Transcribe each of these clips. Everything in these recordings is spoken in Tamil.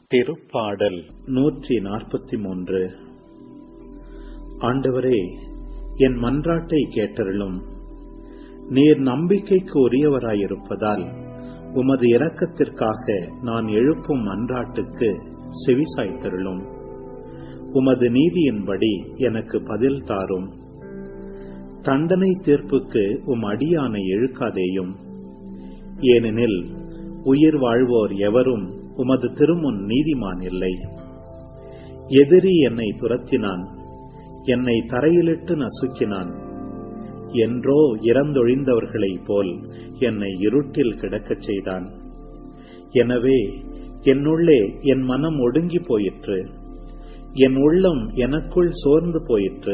திருப்பாடல் நூற்றி நாற்பத்தி மூன்று ஆண்டவரே என் மன்றாட்டை கேட்டருளும் நீர் நம்பிக்கைக்கு உரியவராயிருப்பதால் உமது இரக்கத்திற்காக நான் எழுப்பும் மன்றாட்டுக்கு செவிசாய்த்தருளும் உமது நீதியின்படி எனக்கு பதில் தாரும் தண்டனை தீர்ப்புக்கு உம் அடியானை இழுக்காதேயும் ஏனெனில் உயிர் வாழ்வோர் எவரும் உமது திருமுன் நீதிமான் இல்லை எதிரி என்னை துரத்தினான் என்னை தரையிலிட்டு நசுக்கினான் என்றோ இறந்தொழிந்தவர்களைப் போல் என்னை இருட்டில் கிடக்கச் செய்தான் எனவே என்னுள்ளே என் மனம் ஒடுங்கி போயிற்று என் உள்ளம் எனக்குள் சோர்ந்து போயிற்று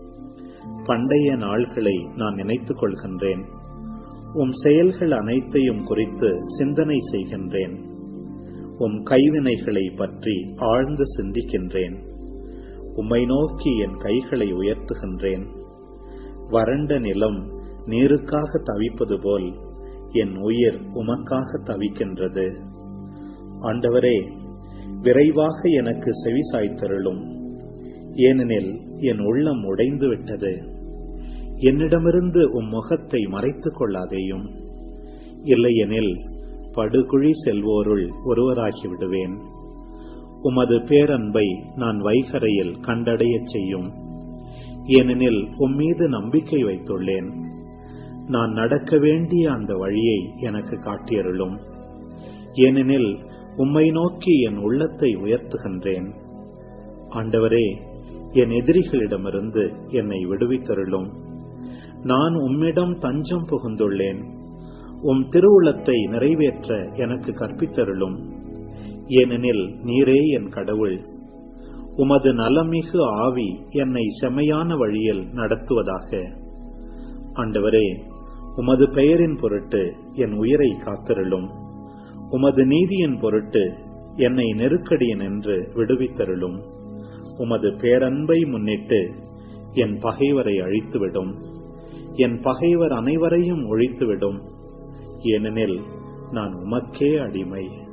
பண்டைய நாள்களை நான் நினைத்துக் கொள்கின்றேன் உம் செயல்கள் அனைத்தையும் குறித்து சிந்தனை செய்கின்றேன் உம் கைவினைகளை பற்றி ஆழ்ந்து சிந்திக்கின்றேன் உம்மை நோக்கி என் கைகளை உயர்த்துகின்றேன் வறண்ட நிலம் நீருக்காக தவிப்பது போல் என் உயிர் உமக்காக தவிக்கின்றது ஆண்டவரே விரைவாக எனக்கு செவி சாய்த்தருளும் ஏனெனில் என் உள்ளம் உடைந்து விட்டது என்னிடமிருந்து உம் முகத்தை மறைத்துக் கொள்ளாதேயும் இல்லையெனில் படுகுழி செல்வோருள் ஒருவராகி விடுவேன் உமது பேரன்பை நான் வைகரையில் கண்டடையச் செய்யும் ஏனெனில் உம்மீது நம்பிக்கை வைத்துள்ளேன் நான் நடக்க வேண்டிய அந்த வழியை எனக்கு காட்டியருளும் ஏனெனில் உம்மை நோக்கி என் உள்ளத்தை உயர்த்துகின்றேன் ஆண்டவரே என் எதிரிகளிடமிருந்து என்னை விடுவித்தருளும் நான் உம்மிடம் தஞ்சம் புகுந்துள்ளேன் உம் திருவுளத்தை நிறைவேற்ற எனக்கு கற்பித்தருளும் ஏனெனில் நீரே என் கடவுள் உமது நலமிகு ஆவி என்னை செமையான வழியில் நடத்துவதாக ஆண்டவரே உமது பெயரின் பொருட்டு என் உயிரை காத்தருளும் உமது நீதியின் பொருட்டு என்னை நெருக்கடியின் என்று விடுவித்தருளும் உமது பேரன்பை முன்னிட்டு என் பகைவரை அழித்துவிடும் என் பகைவர் அனைவரையும் ஒழித்துவிடும் ஏனெனில் நான் உமக்கே அடிமை